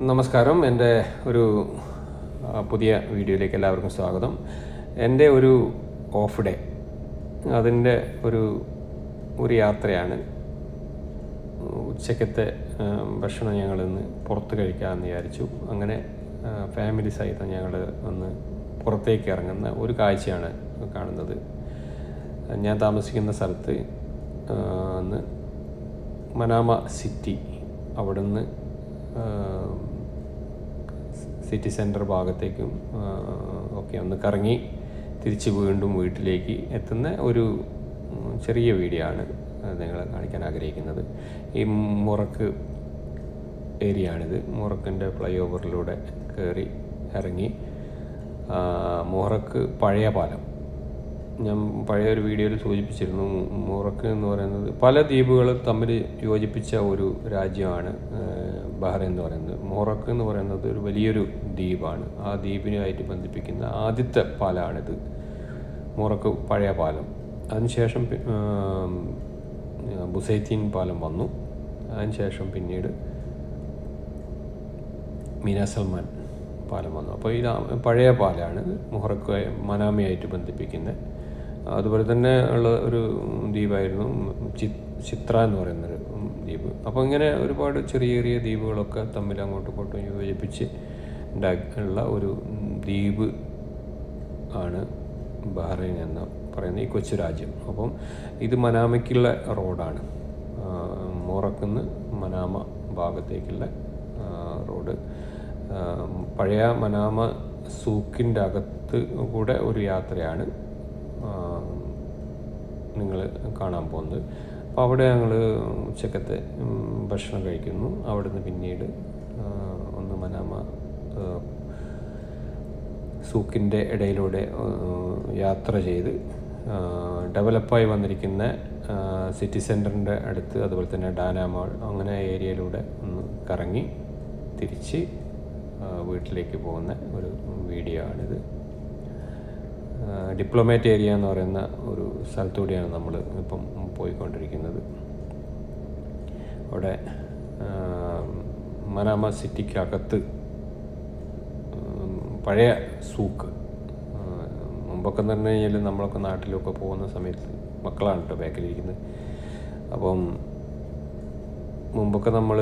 നമസ്കാരം എൻ്റെ ഒരു ആ, പുതിയ വീഡിയോയിലേക്ക് എല്ലാവർക്കും സ്വാഗതം എൻ്റെ ഒരു ഓഫ് ഡേ അതിൻ്റെ ഒരു ഒരു യാത്രയാണ് ഉച്ചക്കത്തെ ആ, ഭക്ഷണം ഞങ്ങൾ ഇന്ന് പുറത്ത് കഴിക്കാമെന്ന് വിചാരിച്ചു അങ്ങനെ ആ, ഫാമിലി സഹിതം ഞങ്ങൾ ഒന്ന് പുറത്തേക്ക് ഇറങ്ങുന്ന ഒരു കാഴ്ചയാണ് കാണുന്നത് ഞാൻ താമസിക്കുന്ന സ്ഥലത്ത് ആ, ഒന്ന് മനാമ സിറ്റി അവിടുന്ന് ആ, സിറ്റി സെൻറ്റർ ഭാഗത്തേക്കും ആ, ഒക്കെ ഒന്ന് കറങ്ങി തിരിച്ച് വീണ്ടും വീട്ടിലേക്ക് എത്തുന്ന ഒരു ഉം, ചെറിയ വീഡിയോ ആണ് നിങ്ങളെ കാണിക്കാൻ ആഗ്രഹിക്കുന്നത് ഈ മുറക്ക് ഏരിയ ആണിത് മുറക്കിൻ്റെ ഫ്ലൈ ഓവറിലൂടെ കയറി ഇറങ്ങി ആ, മുറക്ക് പഴയ പാലം ഞാൻ പഴയ ഒരു വീഡിയോയിൽ സൂചിപ്പിച്ചിരുന്നു മുറക്ക് എന്ന് പറയുന്നത് പല ദ്വീപുകൾ തമ്മിൽ യോജിപ്പിച്ച ഒരു രാജ്യമാണ് ഏഹ്, ബഹ്റൈൻ എന്ന് പറയുന്നത് മൊറക്ക് എന്ന് പറയുന്നത് ഒരു വലിയൊരു ദ്വീപാണ് ആ ദ്വീപിനുമായിട്ട് ബന്ധിപ്പിക്കുന്ന ആദ്യത്തെ പാലമാണിത് മൊറക്ക് പഴയ പാലം അതിനുശേഷം പി- ആം, ബുസൈത്തീൻ പാലം വന്നു അതിനുശേഷം പിന്നീട് മീന സൽമാൻ പാലം വന്നു അപ്പോൾ ഇത് ആ- പഴയ പാലാണ് മുഹറക്ക് മനാമയായിട്ട് ബന്ധിപ്പിക്കുന്നത് അതുപോലെ തന്നെ ഉള്ള ഒരു ദ്വീപായിരുന്നു ചി ചിത്ര എന്ന് പറയുന്നൊരു ദ്വീപ് അപ്പോൾ ഇങ്ങനെ ഒരുപാട് ചെറിയ ചെറിയ ദ്വീപുകളൊക്കെ തമ്മിൽ അങ്ങോട്ടും ഇങ്ങോട്ടും യോജിപ്പിച്ച് ഉണ്ടാക്കി ഉള്ള ഒരു ദ്വീപ് ആണ് ബഹ്റൈൻ എന്ന് പറയുന്ന ഈ കൊച്ചു രാജ്യം അപ്പം ഇത് മനാമയ്ക്കുള്ള റോഡാണ് മോറക്കുന്ന് മനാമ ഭാഗത്തേക്കുള്ള ആ, റോഡ് ആ, പഴയ മനാമ സൂക്കിൻ്റെ അകത്ത് കൂടെ ഒരു യാത്രയാണ് നിങ്ങൾ കാണാൻ പോകുന്നത് അപ്പോൾ അവിടെ ഞങ്ങൾ ഉച്ചക്കത്തെ ഉം, ഭക്ഷണം കഴിക്കുന്നു അവിടുന്ന് പിന്നീട് ആ, ഒന്ന് മനാമ ആ, സൂക്കിൻ്റെ ഇടയിലൂടെ ആ, യാത്ര ചെയ്ത് ആ, ഡെവലപ്പായി വന്നിരിക്കുന്ന ആ, സിറ്റി സെൻറ്ററിൻ്റെ അടുത്ത് അതുപോലെ തന്നെ ഡാനാമാൾ അങ്ങനെ ഏരിയയിലൂടെ ഒന്ന് കറങ്ങി തിരിച്ച് ആ, വീട്ടിലേക്ക് പോകുന്ന ഒരു വീഡിയോ ആണിത് ആ, ഡിപ്ലോമാറ്റ് ഏരിയ എന്ന് പറയുന്ന ഒരു സ്ഥലത്തൂടെയാണ് നമ്മൾ ഇപ്പം പോയിക്കൊണ്ടിരിക്കുന്നത് അവിടെ ആ, മനാമ സിറ്റിക്കകത്ത് ഉം, പഴയ സൂക്ക് ആ, മുമ്പൊക്കെ എന്ന് പറഞ്ഞു കഴിഞ്ഞാൽ നമ്മളൊക്കെ നാട്ടിലൊക്കെ പോകുന്ന സമയത്ത് മക്കളാണ് കേട്ടോ ബാക്കിലിരിക്കുന്നത് അപ്പം മുമ്പൊക്കെ നമ്മൾ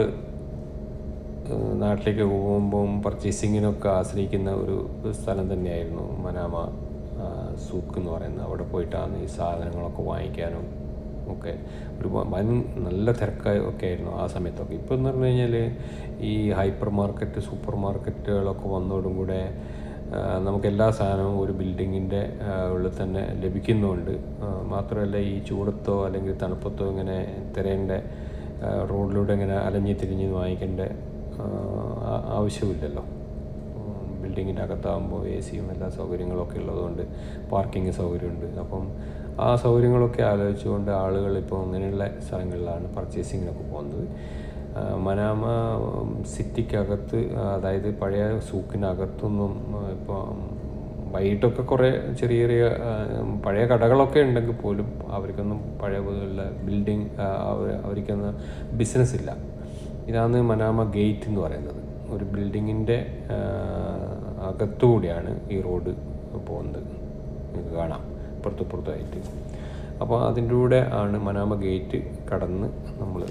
നാട്ടിലേക്ക് പോകുമ്പം പർച്ചേസിങ്ങിനൊക്കെ ആശ്രയിക്കുന്ന ഒരു സ്ഥലം തന്നെയായിരുന്നു മനാമ ആ, സൂക്ക് എന്ന് പറയുന്നത് അവിടെ പോയിട്ടാണ് ഈ സാധനങ്ങളൊക്കെ വാങ്ങിക്കാനും ഒക്കെ ഒരു വ- വൻ നല്ല തിരക്ക് ഒക്കെ ആയിരുന്നു ആ സമയത്തൊക്കെ ഇപ്പോൾ എന്ന് പറഞ്ഞു കഴിഞ്ഞാൽ ഈ ഹൈപ്പർ മാർക്കറ്റ് സൂപ്പർ മാർക്കറ്റുകളൊക്കെ വന്നതോടും കൂടെ ആ, നമുക്ക് എല്ലാ സാധനവും ഒരു ബിൽഡിങ്ങിൻ്റെ ഉള്ളിൽ തന്നെ ലഭിക്കുന്നുണ്ട് ആ, മാത്രമല്ല ഈ ചൂടത്തോ അല്ലെങ്കിൽ തണുപ്പത്തോ ഇങ്ങനെ തിരയേണ്ട ആ, റോഡിലൂടെ ഇങ്ങനെ അലഞ്ഞി തിരിഞ്ഞ് വാങ്ങിക്കേണ്ട ആ, ആ- ആവശ്യമില്ലല്ലോ ഉം, ബിൽഡിങ്ങിൻ്റെ അകത്താകുമ്പോൾ എ സിയും എല്ലാ സൗകര്യങ്ങളൊക്കെ ഉള്ളതുകൊണ്ട് പാർക്കിംഗ് സൗകര്യമുണ്ട് അപ്പം ആ സൗകര്യങ്ങളൊക്കെ ആലോചിച്ചുകൊണ്ട് ആളുകൾ ഇപ്പോൾ അങ്ങനെയുള്ള സ്ഥലങ്ങളിലാണ് പർച്ചേസിങ്ങിനൊക്കെ പോകുന്നത് ആ, മനാമ ഉം, സിറ്റിക്കകത്ത് ആ, അതായത് പഴയ സൂക്കിനകത്തൊന്നും ഇപ്പോൾ വൈകിട്ടൊക്കെ കുറേ ചെറിയ ചെറിയ ആ, പഴയ കടകളൊക്കെ ഉണ്ടെങ്കിൽ പോലും അവർക്കൊന്നും പഴയ പോലുള്ള ബിൽഡിങ് അവർക്കൊന്നും ബിസിനസ് ഇല്ല ഇതാണ് മനാമ ഗേറ്റ് എന്ന് പറയുന്നത് ഒരു ബിൽഡിങ്ങിൻ്റെ അകത്തുകൂടിയാണ് ഈ റോഡ് പോകുന്നത് നിങ്ങൾക്ക് കാണാം പുറത്തുപുറത്തായിട്ട് അപ്പോൾ അതിൻ്റെ കൂടെ ആണ് മനാമ ഗേറ്റ് കടന്ന് നമ്മൾ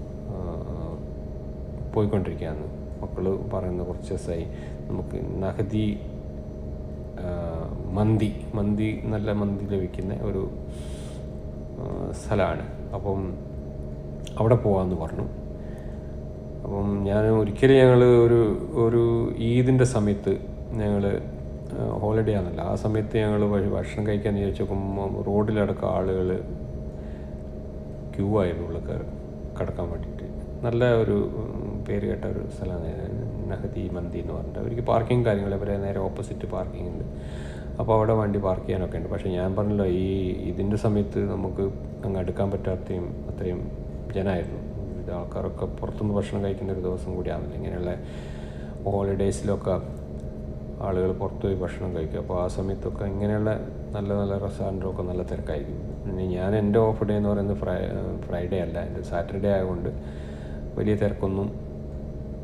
പോയിക്കൊണ്ടിരിക്കുകയാണ് മക്കൾ പറയുന്ന കുറച്ച് ദിവസമായി നമുക്ക് നഹദി ആ, മന്തി മന്തി നല്ല മന്തി ലഭിക്കുന്ന ഒരു സ്ഥലമാണ് അപ്പം അവിടെ പോകാമെന്ന് പറഞ്ഞു അപ്പം ഞാൻ ഒരിക്കലും ഞങ്ങൾ ഒരു ഒരു ഈദിൻ്റെ സമയത്ത് ഞങ്ങൾ ഹോളിഡേ ആണല്ലോ ആ സമയത്ത് ഞങ്ങൾ ഭക്ഷണം കഴിക്കാൻ വിചാരിച്ചു നോക്കുമ്പോൾ റോഡിലടക്കം ആളുകൾ ക്യൂ ആയിരുന്നു ഉള്ളിൽ കയറി കിടക്കാൻ വേണ്ടിയിട്ട് നല്ല ഒരു ഉം, പേര് കേട്ട ഒരു സ്ഥലമാണ് നഹദി മന്തി എന്ന് പറഞ്ഞിട്ട് അവർക്ക് പാർക്കിംഗ് കാര്യങ്ങൾ ഇവരെ നേരെ ഓപ്പോസിറ്റ് പാർക്കിംഗ് ഉണ്ട് അപ്പോൾ അവിടെ വണ്ടി പാർക്ക് ചെയ്യാനൊക്കെ ഉണ്ട് പക്ഷേ ഞാൻ പറഞ്ഞല്ലോ ഈ ഇതിൻ്റെ സമയത്ത് നമുക്ക് അങ്ങ് അടുക്കാൻ പറ്റാത്തയും അത്രയും ജനമായിരുന്നു ഇത് ആൾക്കാരൊക്കെ പുറത്തുനിന്ന് ഭക്ഷണം കഴിക്കുന്ന ഒരു ദിവസം കൂടിയാണല്ലോ ഇങ്ങനെയുള്ള ഹോളിഡേയ്സിലൊക്കെ ആളുകൾ പുറത്ത് പോയി ഭക്ഷണം കഴിക്കും അപ്പോൾ ആ സമയത്തൊക്കെ ഇങ്ങനെയുള്ള നല്ല നല്ല റെസ്റ്റോറൻറ്റൊക്കെ നല്ല തിരക്കായിരിക്കും പിന്നെ ഞാൻ എൻ്റെ ഓഫ് ഡേ എന്ന് പറയുന്നത് ഫ്രൈ ഫ്രൈഡേ അല്ല എൻ്റെ സാറ്റർഡേ ആയതുകൊണ്ട് വലിയ തിരക്കൊന്നും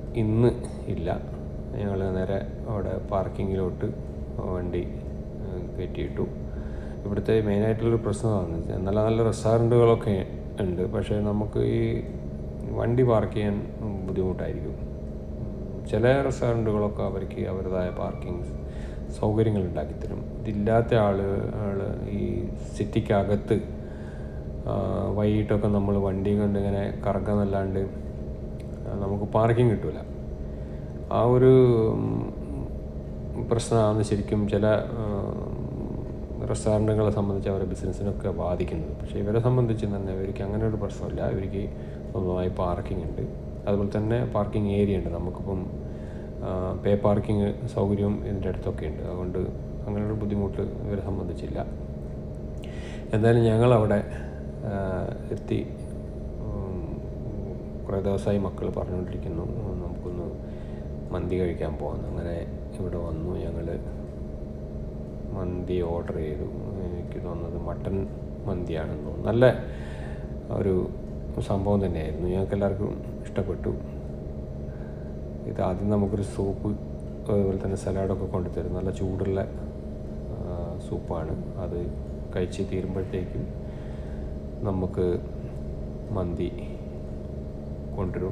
ഇന്ന് ഇല്ല ഞങ്ങൾ നേരെ അവിടെ പാർക്കിങ്ങിലോട്ട് വണ്ടി ഏഹ്, കയറ്റിയിട്ടു ഇവിടുത്തെ മെയിനായിട്ടുള്ളൊരു പ്രശ്നമാണ് നല്ല നല്ല റെസ്റ്റോറൻറ്റുകളൊക്കെ ഉണ്ട് പക്ഷേ നമുക്ക് ഈ വണ്ടി പാർക്ക് ചെയ്യാൻ ബുദ്ധിമുട്ടായിരിക്കും ചില റെസ്റ്റോറൻറ്റുകളൊക്കെ അവർക്ക് അവരുടേതായ പാർക്കിംഗ് സൗകര്യങ്ങൾ ഉണ്ടാക്കിത്തരും ഇതില്ലാത്ത ആളുകൾ ഈ സിറ്റിക്കകത്ത് ആ, വൈകിട്ടൊക്കെ നമ്മൾ വണ്ടി കൊണ്ട് ഇങ്ങനെ കറക്കാന്നല്ലാണ്ട് ആ, നമുക്ക് പാർക്കിംഗ് കിട്ടില്ല ആ ഒരു ഉം, പ്രശ്നമാണ് ശരിക്കും ചില റെസ്റ്റോറൻറ്റുകളെ സംബന്ധിച്ച് അവരുടെ ബിസിനസ്സിനൊക്കെ ബാധിക്കുന്നത് പക്ഷേ ഇവരെ സംബന്ധിച്ച് തന്നെ ഇവർക്ക് അങ്ങനെ ഒരു പ്രശ്നമില്ല ഇവർക്ക് സ്വന്തമായി പാർക്കിംഗ് ഉണ്ട് അതുപോലെ തന്നെ പാർക്കിംഗ് ഏരിയ ഉണ്ട് നമുക്കിപ്പം പേ പാർക്കിംഗ് സൗകര്യവും ഇതിൻ്റെ അടുത്തൊക്കെ ഉണ്ട് അതുകൊണ്ട് അങ്ങനെ ഒരു ബുദ്ധിമുട്ട് ഇവരെ സംബന്ധിച്ചില്ല എന്തായാലും ഞങ്ങളവിടെ ആ, എത്തി ഉം, കുറേ ദിവസമായി മക്കൾ പറഞ്ഞുകൊണ്ടിരിക്കുന്നു ഉം, നമുക്കൊന്ന് മന്തി കഴിക്കാൻ പോകാമെന്ന് അങ്ങനെ ഇവിടെ വന്നു ഞങ്ങൾ മന്തി ഓർഡർ ചെയ്തു എനിക്ക് തോന്നുന്നത് മട്ടൻ മന്തിയാണെന്ന് തോന്നുന്നു നല്ല ഒരു സംഭവം തന്നെയായിരുന്നു ഞങ്ങൾക്ക് എല്ലാവർക്കും ഇഷ്ടപ്പെട്ടു ഇത് ആദ്യം നമുക്കൊരു സൂപ്പ് അതുപോലെ തന്നെ സലാഡൊക്കെ കൊണ്ടുതരും നല്ല ചൂടുള്ള ആ, സൂപ്പാണ് അത് കഴിച്ച് തീരുമ്പോഴത്തേക്കും നമുക്ക് മന്തി കൊണ്ടുവരും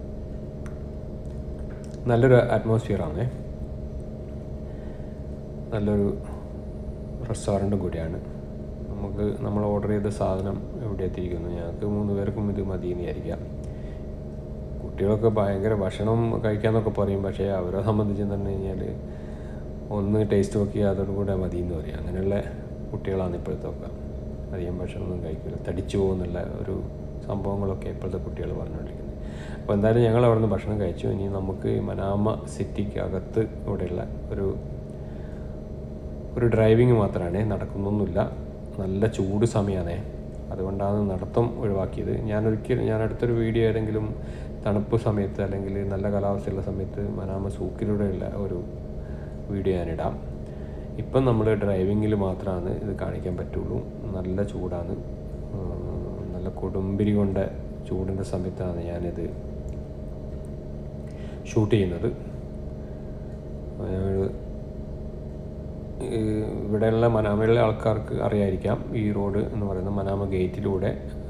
നല്ലൊരു അറ്റ്മോസ്ഫിയറാണേ നല്ലൊരു റെസ്റ്റോറൻറ്റും കൂടിയാണ് നമുക്ക് നമ്മൾ ഓർഡർ ചെയ്ത സാധനം എവിടെ എത്തിയിരിക്കുന്നു ഞങ്ങൾക്ക് മൂന്ന് പേർക്കും ഇത് മതി എന്ന് വിചാരിക്കാം കുട്ടികളൊക്കെ ഭയങ്കര ഭക്ഷണം കഴിക്കാമെന്നൊക്കെ പറയും പക്ഷേ അവരെ സംബന്ധിച്ച് പറഞ്ഞു കഴിഞ്ഞാൽ ഒന്ന് ടേസ്റ്റ് നോക്കിയാൽ അതോടുകൂടെ മതി എന്ന് പറയും അങ്ങനെയുള്ള കുട്ടികളാണ് ഇപ്പോഴത്തെ ഒക്കെ അധികം ഭക്ഷണമൊന്നും കഴിക്കില്ല തടിച്ചു പോകുന്നുള്ള ഒരു സംഭവങ്ങളൊക്കെ ഇപ്പോഴത്തെ കുട്ടികൾ പറഞ്ഞുകൊണ്ടിരിക്കുന്നത് അപ്പോൾ എന്തായാലും ഞങ്ങൾ അവിടെ നിന്ന് ഭക്ഷണം കഴിച്ചു ഇനി നമുക്ക് ഈ മനാമ സിറ്റിക്ക് അകത്ത് ഇവിടെയുള്ള ഒരു ഒരു ഡ്രൈവിങ് മാത്രമാണ് നടക്കുന്നൊന്നുമില്ല നല്ല ചൂട് സമയമാണേ അതുകൊണ്ടാണ് നടത്തം ഒഴിവാക്കിയത് ഞാൻ ഒരിക്കലും ഞാൻ അടുത്തൊരു വീഡിയോ ഏതെങ്കിലും തണുപ്പ് സമയത്ത് അല്ലെങ്കിൽ നല്ല കാലാവസ്ഥയുള്ള സമയത്ത് മനാമ സൂക്കിലൂടെയുള്ള ഒരു വീഡിയോ ഞാനിടാം ഇപ്പം നമ്മൾ ഡ്രൈവിങ്ങിൽ മാത്രമാണ് ഇത് കാണിക്കാൻ പറ്റുള്ളൂ നല്ല ചൂടാണ് ഉം, നല്ല കൊടുമ്പിരി കൊണ്ട ചൂടിൻ്റെ സമയത്താണ് ഞാനിത് ഷൂട്ട് ചെയ്യുന്നത് ഞങ്ങൾ ഈ ഇവിടെയുള്ള മനാമയിലെ ആൾക്കാർക്ക് അറിയായിരിക്കാം ഈ റോഡ് എന്ന് പറയുന്നത് മനാമ ഗേറ്റിലൂടെ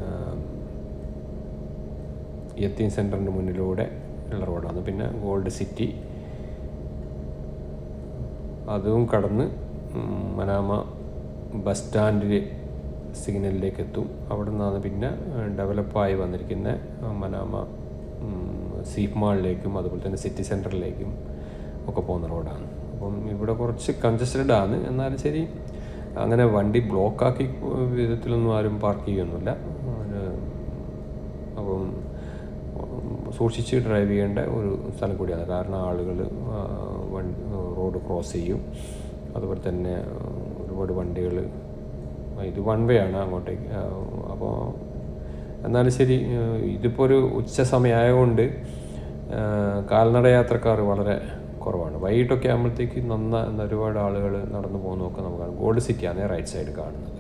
യത്തീൻ സെൻറ്ററിൻ്റെ മുന്നിലൂടെ ഉള്ള റോഡാണ് പിന്നെ ഗോൾഡ് സിറ്റി അതും കടന്ന് ഉം, മനാമ ബസ് സ്റ്റാൻഡിൽ സിഗ്നലിലേക്ക് എത്തും അവിടെ നിന്നാണ് പിന്നെ ഡെവലപ്പായി വന്നിരിക്കുന്ന മനാമ സീഫ് മാളിലേക്കും അതുപോലെ തന്നെ സിറ്റി സെൻറ്ററിലേക്കും ഒക്കെ പോകുന്ന റോഡാണ് അപ്പം ഇവിടെ കുറച്ച് കൺജസ്റ്റഡ് ആണ് എന്നാലും ശരി അങ്ങനെ വണ്ടി ബ്ലോക്കാക്കി വിധത്തിലൊന്നും ആരും പാർക്ക് ചെയ്യൊന്നുമില്ല ഒരു അപ്പം സൂക്ഷിച്ച് ഡ്രൈവ് ചെയ്യേണ്ട ഒരു സ്ഥലം കൂടിയാണ് കാരണം ആളുകൾ റോഡ് ക്രോസ് ചെയ്യും അതുപോലെ തന്നെ ഒരുപാട് വണ്ടികൾ ഇത് വൺ വേ ആണ് അങ്ങോട്ടേക്ക് അപ്പോൾ എന്നാലും ശരി ഇതിപ്പോൾ ഒരു ഉച്ച സമയമായതുകൊണ്ട് കാൽനട യാത്രക്കാർ വളരെ കുറവാണ് വൈകിട്ടൊക്കെ ആകുമ്പോഴത്തേക്ക് നന്ന ഒരുപാട് ആളുകൾ നടന്നു പോകുന്നതൊക്കെ നമുക്ക് കാണാം ഗോൾഡ് സിറ്റിയാണ് റൈറ്റ് സൈഡ് കാണുന്നത്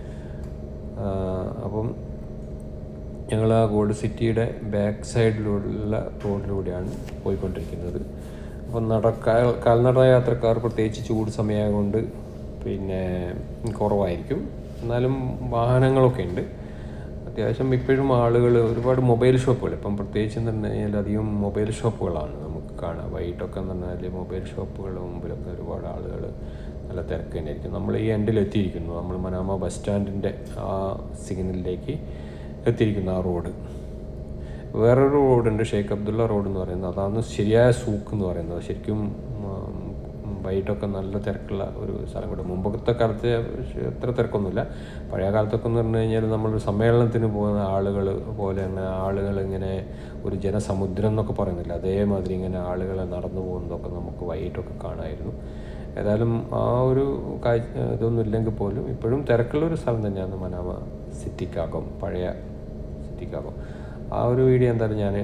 ആ, അപ്പം ഞങ്ങൾ ആ ഗോൾഡ് സിറ്റിയുടെ ബാക്ക് സൈഡിലുള്ള റോഡിലൂടെയാണ് പോയിക്കൊണ്ടിരിക്കുന്നത് അപ്പം നടക്കാ കാൽനട യാത്രക്കാർ പ്രത്യേകിച്ച് ചൂട് സമയമായതുകൊണ്ട് പിന്നെ കുറവായിരിക്കും എന്നാലും വാഹനങ്ങളൊക്കെ ഉണ്ട് അത്യാവശ്യം ഇപ്പോഴും ആളുകൾ ഒരുപാട് മൊബൈൽ ഷോപ്പുകൾ ഇപ്പം പ്രത്യേകിച്ച് എന്ന് പറഞ്ഞു കഴിഞ്ഞാൽ അധികം മൊബൈൽ ഷോപ്പുകളാണ് നമുക്ക് കാണാം വൈകിട്ടൊക്കെ എന്ന് പറഞ്ഞാൽ മൊബൈൽ ഷോപ്പുകളുടെ മുമ്പിലൊക്കെ ഒരുപാട് ആളുകൾ നല്ല തിരക്ക് തന്നെയായിരിക്കും നമ്മൾ ഈ എൻഡിൽ എത്തിയിരിക്കുന്നു നമ്മൾ മനാമ ബസ് സ്റ്റാൻഡിൻ്റെ ആ സിഗ്നലിലേക്ക് എത്തിയിരിക്കുന്നു ആ റോഡ് വേറൊരു റോഡുണ്ട് ഷെയ്ഖ് അബ്ദുള്ള റോഡ് എന്ന് പറയുന്നത് അതാണ് ശരിയായ സൂക്ക് എന്ന് പറയുന്നത് ശരിക്കും ഉം, വൈകിട്ടൊക്കെ നല്ല തിരക്കുള്ള ഒരു സ്ഥലം കൂടെ മുമ്പത്തെ കാലത്ത് എത്ര തിരക്കൊന്നുമില്ല പഴയ കാലത്തൊക്കെ എന്ന് പറഞ്ഞു കഴിഞ്ഞാൽ നമ്മളൊരു സമ്മേളനത്തിന് പോകുന്ന ആളുകൾ പോലെ തന്നെ ആളുകൾ ഇങ്ങനെ ഒരു ജനസമുദ്രം എന്നൊക്കെ പറയുന്നില്ല അതേമാതിരി ഇങ്ങനെ ആളുകൾ നടന്നു പോകുന്നതൊക്കെ നമുക്ക് വൈകിട്ടൊക്കെ കാണാമായിരുന്നു ഏതായാലും ആ ഒരു കാഴ്ച ഇതൊന്നും ഇല്ലെങ്കിൽ പോലും ഇപ്പോഴും തിരക്കുള്ളൊരു സ്ഥലം തന്നെയാണ് മനാമ സിറ്റിക്കാകം പഴയ സിറ്റിക്കാകം ആ ഒരു വീഡിയോ എന്തായാലും ഞാൻ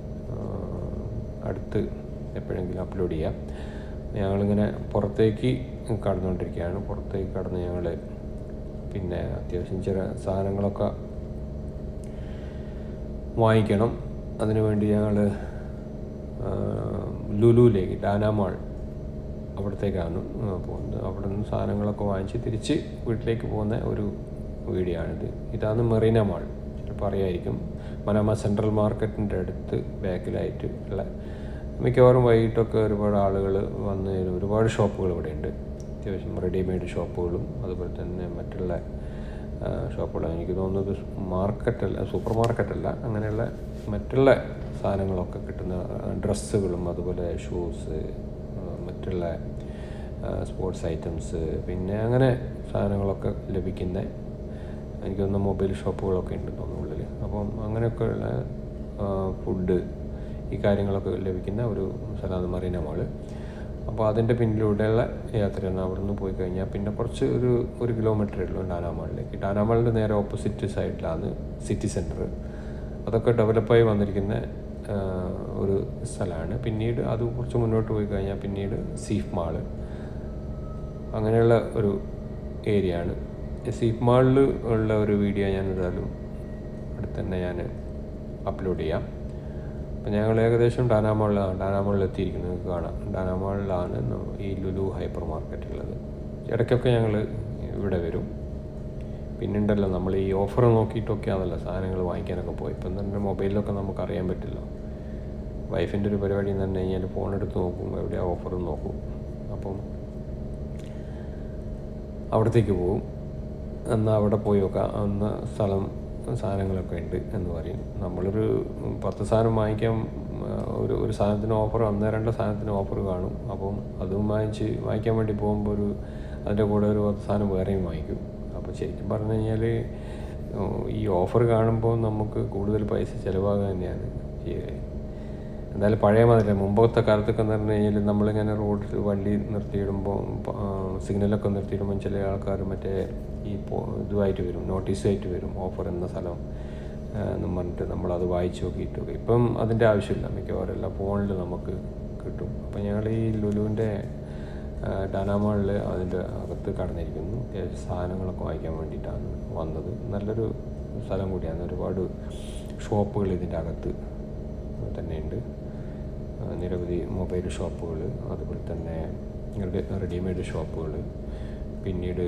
അടുത്ത് എപ്പോഴെങ്കിലും അപ്ലോഡ് ചെയ്യാം ഞങ്ങളിങ്ങനെ പുറത്തേക്ക് കടന്നുകൊണ്ടിരിക്കുകയാണ് പുറത്തേക്ക് കടന്ന് ഞങ്ങൾ പിന്നെ അത്യാവശ്യം ചില സാധനങ്ങളൊക്കെ വാങ്ങിക്കണം അതിനുവേണ്ടി ഞങ്ങൾ ലുലുവിലേക്ക് ഡാനാമാൾ അവിടത്തേക്കാണ് ആ, പോകുന്നത് അവിടെ നിന്ന് സാധനങ്ങളൊക്കെ വാങ്ങിച്ച് തിരിച്ച് വീട്ടിലേക്ക് പോകുന്ന ഒരു വീഡിയോ ആണിത് ഇതാണ് മെറീന മാൾ ചിലപ്പോൾ അറിയായിരിക്കും മനാമ സെൻട്രൽ മാർക്കറ്റിൻ്റെ അടുത്ത് ബാക്കിലായിട്ട് ഉള്ള മിക്കവാറും വൈകിട്ടൊക്കെ ഒരുപാട് ആളുകൾ വന്ന് ഒരുപാട് ഷോപ്പുകൾ ഇവിടെയുണ്ട് അത്യാവശ്യം റെഡിമെയ്ഡ് ഷോപ്പുകളും അതുപോലെ തന്നെ മറ്റുള്ള ഷോപ്പുകൾ എനിക്ക് തോന്നുന്നത് മാർക്കറ്റല്ല സൂപ്പർ മാർക്കറ്റല്ല അങ്ങനെയുള്ള മറ്റുള്ള സാധനങ്ങളൊക്കെ കിട്ടുന്ന ഡ്രസ്സുകളും അതുപോലെ ഷൂസ് മറ്റുള്ള സ്പോർട്സ് ഐറ്റംസ് പിന്നെ അങ്ങനെ സാധനങ്ങളൊക്കെ ലഭിക്കുന്ന എനിക്ക് തോന്നുന്ന മൊബൈൽ ഷോപ്പുകളൊക്കെ ഉണ്ട് തോന്നുന്നു ഉള്ളിൽ അപ്പം അങ്ങനെയൊക്കെയുള്ള ഫുഡ് ഈ കാര്യങ്ങളൊക്കെ ലഭിക്കുന്ന ഒരു സ്ഥലമാണ് മറീന മാള് അപ്പോൾ അതിൻ്റെ പിന്നിലൂടെയുള്ള യാത്രയാണ് അവിടെ നിന്ന് പോയി കഴിഞ്ഞാൽ പിന്നെ കുറച്ച് ഒരു ഒരു കിലോമീറ്ററേ ഉള്ളൂ ഡാനാമാളിലേക്ക് ഡാനാമാളിൻ്റെ നേരെ ഓപ്പോസിറ്റ് സൈഡിലാണ് സിറ്റി സെൻറ്റർ അതൊക്കെ ഡെവലപ്പായി വന്നിരിക്കുന്ന ആ, ഒരു സ്ഥലമാണ് പിന്നീട് അത് കുറച്ച് മുന്നോട്ട് പോയി കഴിഞ്ഞാൽ പിന്നീട് സീഫ് മാള് അങ്ങനെയുള്ള ഒരു ഏരിയ ആണ് സീഫ് മാളിൽ ഉള്ള ഒരു വീഡിയോ ഞാൻ ഏതായാലും അടുത്ത് തന്നെ ഞാൻ അപ്ലോഡ് ചെയ്യാം അപ്പം ഞങ്ങൾ ഏകദേശം ഡാനാമാളിലാണ് ഡാനാമാളിൽ എത്തിയിരിക്കുന്നത് നിങ്ങൾക്ക് കാണാം ഡാനാമാളിലാണ് ന- ഈ ലുലു ഹൈപ്പർ മാർക്കറ്റ് ഉള്ളത് ഇടയ്ക്കൊക്കെ ഞങ്ങൾ ഇവിടെ വരും പിന്നുണ്ടല്ലോ നമ്മൾ ഈ ഓഫർ നോക്കിയിട്ടൊക്കെയാണല്ലോ സാധനങ്ങൾ വാങ്ങിക്കാനൊക്കെ പോയി ഇപ്പം തന്നെ മൊബൈലിലൊക്കെ നമുക്ക് അറിയാൻ പറ്റില്ല വൈഫിൻ്റെ ഒരു പരിപാടി എന്ന് പറഞ്ഞു കഴിഞ്ഞാൽ ഫോൺ എടുത്ത് നോക്കും എവിടെയാ ഓഫർ നോക്കും അപ്പം അവിടത്തേക്ക് പോകും എന്നാൽ അവിടെ പോയി നോക്കാം അന്ന് സ്ഥലം സാധനങ്ങളൊക്കെ ഉണ്ട് എന്ന് പറയും നമ്മളൊരു പത്ത് സാധനം വാങ്ങിക്കാൻ ആ, ഒരു ഒരു സാധനത്തിന് ഓഫർ ഒന്നോ രണ്ടോ സാധനത്തിന് ഓഫർ കാണും അപ്പം അതും വാങ്ങിച്ച് വാങ്ങിക്കാൻ വേണ്ടി പോകുമ്പോൾ ഒരു അതിൻ്റെ കൂടെ ഒരു പത്ത് സാധനം വേറെയും വാങ്ങിക്കും അപ്പോൾ ശരിക്കും പറഞ്ഞു കഴിഞ്ഞാൽ ഈ ഓഫർ കാണുമ്പോൾ നമുക്ക് കൂടുതൽ പൈസ ചിലവാകുക തന്നെയാണ് ചെയ്യുക എന്തായാലും പഴയ മാതിരി മുമ്പത്തെ കാലത്തൊക്കെ എന്ന് പറഞ്ഞു കഴിഞ്ഞാൽ നമ്മളിങ്ങനെ റോഡിൽ വണ്ടി നിർത്തിയിടുമ്പോൾ സിഗ്നലൊക്കെ നിർത്തിയിടുമ്പോൾ ചില ആൾക്കാർ മറ്റേ ഈ പോ- ഇതുമായിട്ട് വരും നോട്ടീസായിട്ട് വരും ഓഫർ എന്ന സ്ഥലം ആ, എന്നും പറഞ്ഞിട്ട് നമ്മളത് വായിച്ച് നോക്കിയിട്ട് ഇപ്പം അതിൻ്റെ ആവശ്യമില്ല മിക്കവാറും എല്ലാ ഫോണിൽ നമുക്ക് കിട്ടും അപ്പം ഞങ്ങൾ ഈ ലുലുവിൻ്റെ ഡാനാമാളിൽ അതിൻ്റെ അകത്ത് കടന്നിരിക്കുന്നു അത്യാവശ്യം സാധനങ്ങളൊക്കെ വാങ്ങിക്കാൻ വേണ്ടിയിട്ടാണ് വന്നത് നല്ലൊരു സ്ഥലം കൂടിയാണ് ഒരുപാട് ഷോപ്പുകൾ ഇതിൻ്റെ അകത്ത് തന്നെയുണ്ട് ആ, നിരവധി മൊബൈൽ ഷോപ്പുകൾ അതുപോലെ തന്നെ റെഡി റെഡിമെയ്ഡ് ഷോപ്പുകൾ പിന്നീട്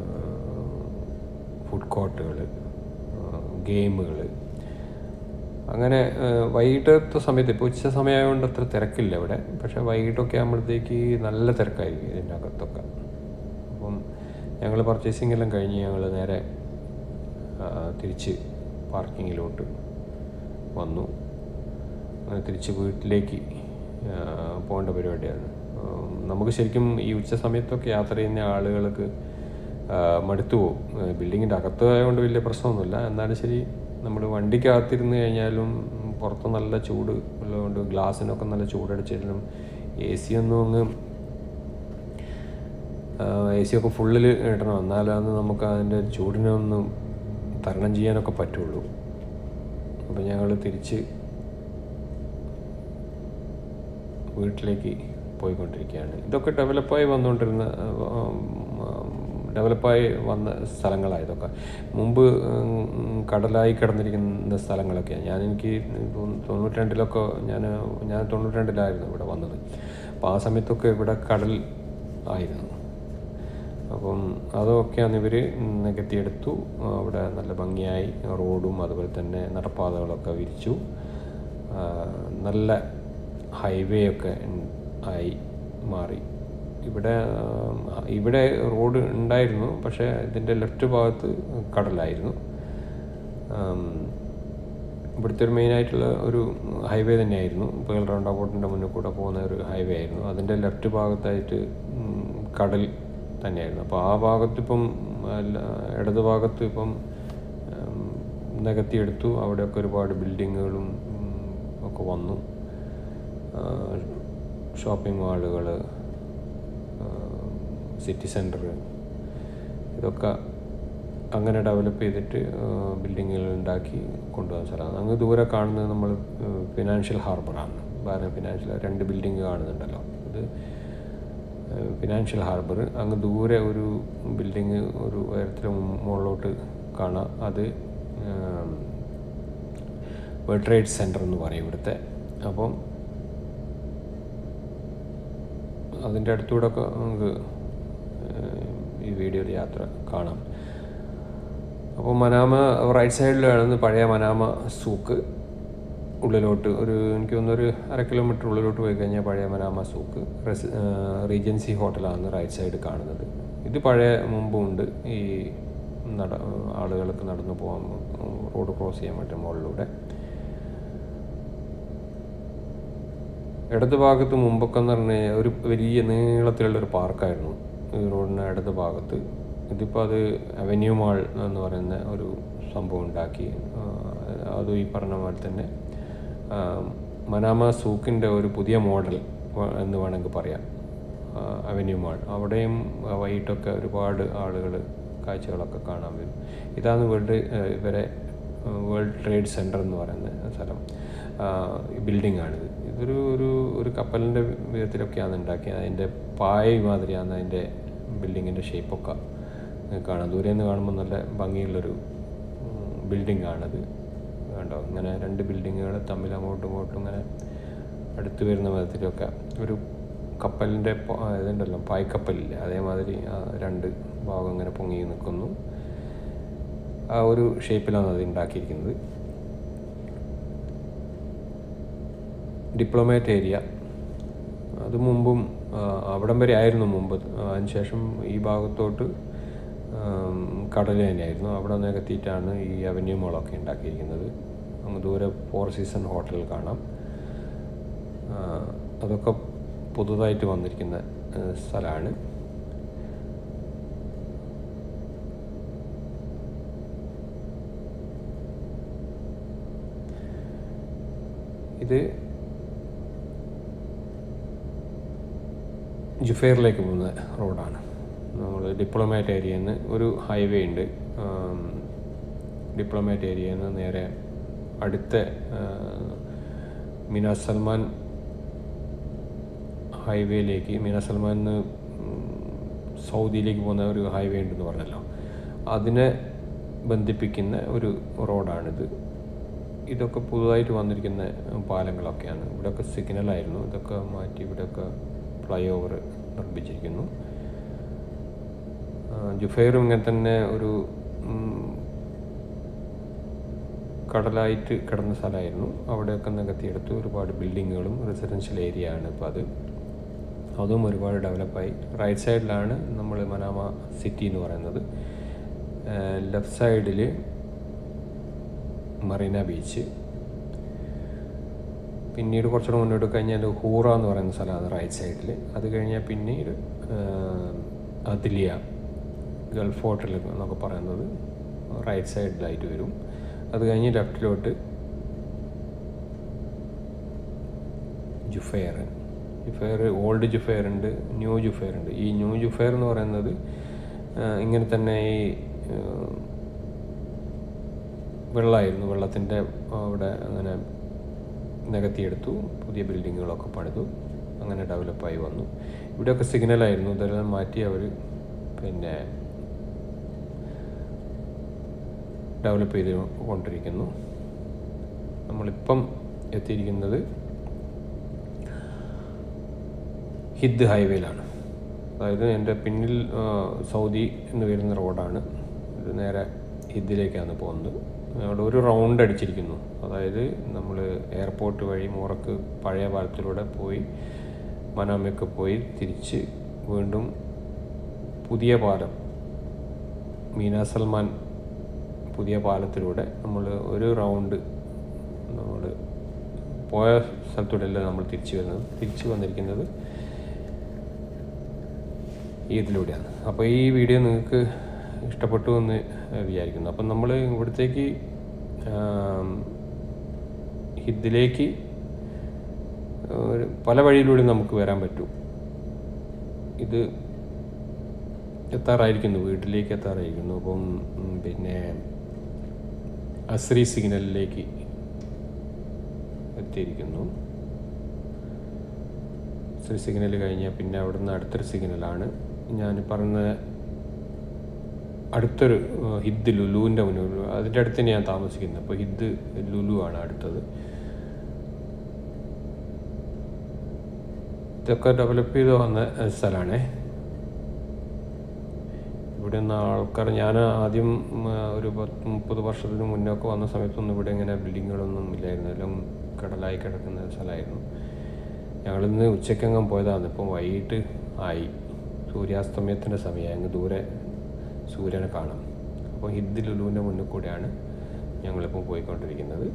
ഫുഡ് കോർട്ടുകൾ ഗെയിമുകൾ അങ്ങനെ ആ, വൈകിട്ടത്തെ സമയത്ത് ഇപ്പോൾ ഉച്ച സമയമായതുകൊണ്ട് അത്ര തിരക്കില്ല ഇവിടെ പക്ഷേ വൈകിട്ടൊക്കെ ആകുമ്പോഴത്തേക്ക് നല്ല തിരക്കായിരിക്കും ഇതിൻ്റെ അകത്തൊക്കെ അപ്പം ഞങ്ങൾ പർച്ചേസിംഗ് എല്ലാം കഴിഞ്ഞ് ഞങ്ങൾ നേരെ ആ, തിരിച്ച് പാർക്കിങ്ങിലോട്ട് വന്നു അങ്ങനെ തിരിച്ച് വീട്ടിലേക്ക് ആ, പോകേണ്ട പരിപാടിയാണ് ഉം, നമുക്ക് ശരിക്കും ഈ ഉച്ച സമയത്തൊക്കെ യാത്ര ചെയ്യുന്ന ആളുകൾക്ക് ആ, മടുത്തു പോകും ബിൽഡിങ്ങിൻ്റെ അകത്ത് ആയതുകൊണ്ട് വലിയ പ്രശ്നമൊന്നുമില്ല എന്നാലും ശരി നമ്മൾ വണ്ടിക്കകത്തിരുന്ന് കഴിഞ്ഞാലും ഉം, പുറത്ത് നല്ല ചൂട് ഉള്ളതുകൊണ്ട് ഗ്ലാസ്സിനൊക്കെ നല്ല ചൂടടിച്ചിട്ടും എ സി ഒന്നും അങ്ങ് എ സി ഒക്കെ ഫുള്ളിൽ ഇടണം എന്നാലാണ് നമുക്ക് അതിൻ്റെ ചൂടിനെ ഒന്ന് തരണം ചെയ്യാനൊക്കെ പറ്റുള്ളൂ അപ്പം ഞങ്ങൾ തിരിച്ച് വീട്ടിലേക്ക് പോയിക്കൊണ്ടിരിക്കുകയാണ് ഇതൊക്കെ ഡെവലപ്പായി വന്നുകൊണ്ടിരുന്ന ഡെവലപ്പായി വന്ന സ്ഥലങ്ങളാണ് ഇതൊക്കെ മുമ്പ് ഉം, കടലായി കിടന്നിരിക്കുന്ന സ്ഥലങ്ങളൊക്കെയാണ് ഞാൻ എനിക്ക് തോന്നു- തൊണ്ണൂറ്റി രണ്ടിലൊക്കെ ഞാൻ ഞാൻ തൊണ്ണൂറ്റി രണ്ടിലായിരുന്നു ഇവിടെ വന്നത് അപ്പോൾ ആ സമയത്തൊക്കെ ഇവിടെ കടൽ ആയിരുന്നു അപ്പം അതൊക്കെയാണ് ഇവർ നികത്തിയെടുത്തു അവിടെ നല്ല ഭംഗിയായി റോഡും അതുപോലെ തന്നെ നടപ്പാതകളൊക്കെ വിരിച്ചു ആ, നല്ല ഹൈവേ ഒക്കെ ഉം ആയി മാറി ഇവിടെ ആ, ഇവിടെ റോഡ് ഉണ്ടായിരുന്നു പക്ഷേ ഇതിൻ്റെ ലെഫ്റ്റ് ഭാഗത്ത് കടലായിരുന്നു ആം, ഇവിടുത്തെ ഒരു മെയിനായിട്ടുള്ള ഒരു ഹൈവേ തന്നെയായിരുന്നു പേൾ റൗണ്ട് അബൌട്ടിൻ്റെ മുന്നിൽ കൂടെ പോകുന്ന ഒരു ഹൈവേ ആയിരുന്നു അതിൻ്റെ ലെഫ്റ്റ് ഭാഗത്തായിട്ട് ഉം, കടൽ തന്നെയായിരുന്നു അപ്പോൾ ആ ഭാഗത്തിപ്പം അല്ല, ഇടത് ഭാഗത്ത് ഇപ്പം ഉം, നികത്തിയെടുത്തു അവിടെയൊക്കെ ഒരുപാട് ബിൽഡിങ്ങുകളും ഉം, ഒക്കെ വന്നു ഷോപ്പിംഗ് മാളുകൾ സിറ്റി സെൻറ്റർ ഇതൊക്കെ അങ്ങനെ ഡെവലപ്പ് ചെയ്തിട്ട് ബിൽഡിങ്ങുകൾ ഉണ്ടാക്കി കൊണ്ടുപോകുന്ന സ്ഥലമാണ് അങ്ങ് ദൂരെ കാണുന്നത് നമ്മൾ ഫിനാൻഷ്യൽ ഹാർബറാണ് ഭാരത ഫിനാൻഷ്യൽ രണ്ട് ബിൽഡിങ് കാണുന്നുണ്ടല്ലോ ഇത് ഫിനാൻഷ്യൽ ഹാർബർ അങ്ങ് ദൂരെ ഒരു ബിൽഡിങ് ഒരു ഉയരത്തിൽ മുകളിലോട്ട് കാണാം അത് വേൾഡ് ട്രേഡ് സെൻറ്റർ എന്ന് പറയും ഇവിടുത്തെ അപ്പം അതിൻ്റെ അടുത്തൂടെ ഒക്കെ നമുക്ക് ഏഹ്, ഈ വീഡിയോയിൽ യാത്ര കാണാം അപ്പോൾ മനാമ റൈറ്റ് സൈഡിലാണ് പഴയ മനാമ സൂക്ക് ഉള്ളിലോട്ട് ഒരു എനിക്ക് തോന്നുന്നു ഒരു അര കിലോമീറ്റർ ഉള്ളിലോട്ട് പോയി കഴിഞ്ഞാൽ പഴയ മനാമ സൂക്ക് റെസി റീജൻസി ഹോട്ടലാണ് റൈറ്റ് സൈഡ് കാണുന്നത് ഇത് പഴയ മുമ്പുണ്ട് ഈ നട ആളുകൾക്ക് നടന്നു പോകാൻ റോഡ് ക്രോസ് ചെയ്യാൻ പറ്റും മുകളിലൂടെ ഇടത് ഭാഗത്ത് മുമ്പൊക്കെ എന്ന് പറഞ്ഞു കഴിഞ്ഞാൽ ഒരു വലിയ നീളത്തിലുള്ളൊരു പാർക്കായിരുന്നു ഈ റോഡിന് ഇടത് ഭാഗത്ത് ഇതിപ്പോൾ അത് അവന്യൂ മാൾ എന്ന് പറയുന്ന ഒരു സംഭവം ഉണ്ടാക്കി ആ, അത് ഈ പറഞ്ഞ പോലെ തന്നെ ആ, മനാമ സൂക്കിൻ്റെ ഒരു പുതിയ മോഡൽ എന്ന് വേണമെങ്കിൽ പറയാം അവന്യൂ മാൾ അവിടെയും ആ, വൈകിട്ടൊക്കെ ഒരുപാട് ആളുകൾ കാഴ്ചകളൊക്കെ കാണാൻ വരും ഇതാണ് വേൾഡ് ഇവരെ വേൾഡ് ട്രേഡ് സെൻറ്റർ എന്ന് പറയുന്ന സ്ഥലം ബിൽഡിംഗ് ആണിത് ഇതൊരു ഒരു ഒരു കപ്പലിൻ്റെ വിധത്തിലൊക്കെയാണ് ഉണ്ടാക്കിയത് അതിൻ്റെ പായ മാതിരിയാണ് അതിൻ്റെ ബിൽഡിങ്ങിൻ്റെ ഷേപ്പൊക്കെ കാണാം ദൂരെ നിന്ന് കാണുമ്പോൾ നല്ല ഭംഗിയുള്ളൊരു ബിൽഡിംഗ് ആണത് കണ്ടോ ഇങ്ങനെ രണ്ട് ബിൽഡിങ്ങുകൾ തമ്മിൽ അങ്ങോട്ടും ഇങ്ങോട്ടും ഇങ്ങനെ അടുത്ത് വരുന്ന വിധത്തിലൊക്കെ ഒരു കപ്പലിൻ്റെ പ- ആ, ഇതുണ്ടല്ലോ പായ്ക്കപ്പലില്ലേ അതേമാതിരി ആ രണ്ട് ഭാഗം ഇങ്ങനെ പൊങ്ങി നിൽക്കുന്നു ആ ഒരു ഷേപ്പിലാണ് അത് ഉണ്ടാക്കിയിരിക്കുന്നത് ഡിപ്ലോമേറ്റ് ഏരിയ അത് മുമ്പും ആ, അവിടം വരെ ആയിരുന്നു മുമ്പ് അതിനുശേഷം ഈ ഭാഗത്തോട്ട് ആം, കടൽ തന്നെയായിരുന്നു അവിടെ നികത്തിയിട്ടാണ് ഈ അവന്യൂ മോളൊക്കെ ഉണ്ടാക്കിയിരിക്കുന്നത് അങ്ങ് ദൂരെ ഫോർ സീസൺ ഹോട്ടൽ കാണാം ആ, അതൊക്കെ പുതുതായിട്ട് വന്നിരിക്കുന്ന സ്ഥലമാണ് ഇത് ജുഫേറിലേക്ക് പോകുന്ന റോഡാണ് നമ്മൾ ഡിപ്ലോമാറ്റ് ഏരിയയിൽ നിന്ന് ഒരു ഹൈവേ ഉണ്ട് ആം, ഡിപ്ലോമാറ്റ് ഏരിയയിൽ നിന്ന് നേരെ അടുത്ത ആ, മിന സൽമാൻ ഹൈവേയിലേക്ക് മിന സൽമാൻ നിന്ന് സൗദിയിലേക്ക് പോകുന്ന ഒരു ഹൈവേ ഉണ്ടെന്ന് പറഞ്ഞല്ലോ അതിനെ ബന്ധിപ്പിക്കുന്ന ഒരു റോഡാണിത് ഇതൊക്കെ പുതുതായിട്ട് വന്നിരിക്കുന്ന പാലങ്ങളൊക്കെയാണ് ഇവിടെയൊക്കെ സിഗ്നലായിരുന്നു ഇതൊക്കെ മാറ്റി ഇവിടെയൊക്കെ ഫ്ലൈ ഓവർ നിർമ്മിച്ചിരിക്കുന്നു ആ, ജുഫൈറും ഇങ്ങനെ തന്നെ ഒരു ഉം, കടലായിട്ട് കിടന്ന സ്ഥലമായിരുന്നു അവിടെയൊക്കെ നികത്തിയെടുത്ത് ഒരുപാട് ബിൽഡിങ്ങുകളും റെസിഡൻഷ്യൽ ഏരിയ ആണ് ഇപ്പോൾ അത് അതും ഒരുപാട് ഡെവലപ്പായി റൈറ്റ് സൈഡിലാണ് നമ്മൾ മനാമ സിറ്റി എന്ന് പറയുന്നത് ലെഫ്റ്റ് സൈഡിൽ മറീന ബീച്ച് പിന്നീട് കുറച്ചുകൂടെ മുന്നോട്ട് കഴിഞ്ഞാൽ ഹൂറ എന്ന് പറയുന്ന സ്ഥലമാണ് റൈറ്റ് സൈഡിൽ അത് കഴിഞ്ഞാൽ പിന്നീട് അതിലിയ ഗൾഫ് ഹോട്ടൽ എന്നൊക്കെ പറയുന്നത് റൈറ്റ് സൈഡിലായിട്ട് വരും അത് കഴിഞ്ഞ് ലെഫ്റ്റിലോട്ട് ജുഫെയർ ജുഫെയർ ഓൾഡ് ജുഫെയർ ഉണ്ട് ന്യൂ ജുഫെയർ ഉണ്ട് ഈ ന്യൂ ജുഫെയർ എന്ന് പറയുന്നത് ആ, ഇങ്ങനെ തന്നെ ഈ ആ, വെള്ളമായിരുന്നു വെള്ളത്തിൻ്റെ അവിടെ അങ്ങനെ നികത്തിയെടുത്തു പുതിയ ബിൽഡിങ്ങുകളൊക്കെ പണിതു അങ്ങനെ ഡെവലപ്പായി വന്നു ഇവിടെയൊക്കെ സിഗ്നലായിരുന്നു ഇതെല്ലാം മാറ്റി അവർ പിന്നെ ഡെവലപ്പ് ചെയ്ത് കൊണ്ടിരിക്കുന്നു നമ്മളിപ്പം എത്തിയിരിക്കുന്നത് ഹിദ് ഹൈവേയിലാണ് അതായത് എൻ്റെ പിന്നിൽ ആ, സൗദി എന്ന് വരുന്ന റോഡാണ് ഇത് നേരെ ഹിദ്ദിലേക്കാണ് പോകുന്നത് അവിടെ ഒരു റൗണ്ട് അടിച്ചിരിക്കുന്നു അതായത് നമ്മൾ എയർപോർട്ട് വഴി മൂറക്ക് പഴയ പാലത്തിലൂടെ പോയി മനാമയൊക്കെ പോയി തിരിച്ച് വീണ്ടും പുതിയ പാലം മീന സൽമാൻ പുതിയ പാലത്തിലൂടെ നമ്മൾ ഒരു റൗണ്ട് നമ്മൾ പോയ സ്ഥലത്തൂടെയല്ല നമ്മൾ തിരിച്ചു വരുന്നത് തിരിച്ചു വന്നിരിക്കുന്നത് ഇതിലൂടെയാണ് അപ്പോൾ ഈ വീഡിയോ നിങ്ങൾക്ക് ഇഷ്ടപ്പെട്ടു എന്ന് വിചാരിക്കുന്നു അപ്പം നമ്മൾ ഇവിടത്തേക്ക് ആം, ഹിദ്ദിലേക്ക് ഒരു പല വഴിയിലൂടെ നമുക്ക് വരാൻ പറ്റും ഇത് എത്താറായിരിക്കുന്നു വീട്ടിലേക്ക് എത്താറായിരിക്കുന്നു അപ്പം ഉം, പിന്നെ അസ്രി സിഗ്നലിലേക്ക് എത്തിയിരിക്കുന്നു അസ്രി സിഗ്നൽ കഴിഞ്ഞാൽ പിന്നെ അവിടുന്ന് അടുത്തൊരു സിഗ്നലാണ് ഞാൻ പറഞ്ഞ അടുത്തൊരു ഏഹ്, ഹിദ് ലുലുവിൻ്റെ മുന്നിൽ അതിൻ്റെ അടുത്ത് തന്നെ ഞാൻ താമസിക്കുന്നത് അപ്പോൾ ഹിദ് ലുലു ആണ് അടുത്തത് ഇതൊക്കെ ഡെവലപ്പ് ചെയ്ത് വന്ന സ്ഥലമാണേ ഇവിടെ നിന്ന് ആൾക്കാർ ഞാൻ ആദ്യം ഉം, ഒരു പത്ത് മുപ്പത് വർഷത്തിന് മുന്നൊക്കെ വന്ന സമയത്തൊന്നും ഇവിടെ ഇങ്ങനെ ബിൽഡിങ്ങുകളൊന്നും ഇല്ലായിരുന്നു എല്ലാം കടലായി കിടക്കുന്ന സ്ഥലമായിരുന്നു ഞങ്ങളിന്ന് ഉച്ചയ്ക്കങ്ങം പോയതാണ് ഇപ്പം വൈകിട്ട് ആയി സൂര്യാസ്തമയത്തിൻ്റെ സമയം അങ്ങ് ദൂരെ സൂര്യനെ കാണാം അപ്പോൾ ഹിദ്ദി ലുലുവിൻ്റെ മുന്നിൽ കൂടെയാണ് ഞങ്ങളിപ്പോൾ പോയിക്കൊണ്ടിരിക്കുന്നത്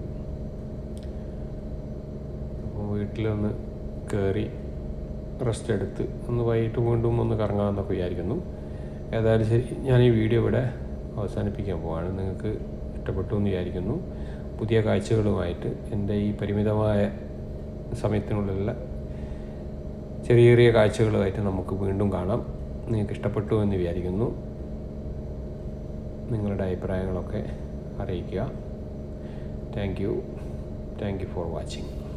അപ്പോൾ വീട്ടിലൊന്ന് കയറി റെസ്റ്റ് എടുത്ത് ഒന്ന് വൈകിട്ട് വീണ്ടും ഒന്ന് കറങ്ങാമെന്നൊക്കെ വിചാരിക്കുന്നു ഏതായാലും ശരി ഞാൻ ഈ വീഡിയോ ഇവിടെ അവസാനിപ്പിക്കാൻ പോവാണ് നിങ്ങൾക്ക് ഇഷ്ടപ്പെട്ടു എന്ന് വിചാരിക്കുന്നു പുതിയ കാഴ്ചകളുമായിട്ട് എൻ്റെ ഈ പരിമിതമായ സമയത്തിനുള്ളിലുള്ള ചെറിയ ചെറിയ കാഴ്ചകളുമായിട്ട് നമുക്ക് വീണ്ടും കാണാം നിങ്ങൾക്ക് ഇഷ്ടപ്പെട്ടു എന്ന് വിചാരിക്കുന്നു നിങ്ങളുടെ അഭിപ്രായങ്ങളൊക്കെ അറിയിക്കുക thank you thank you for watching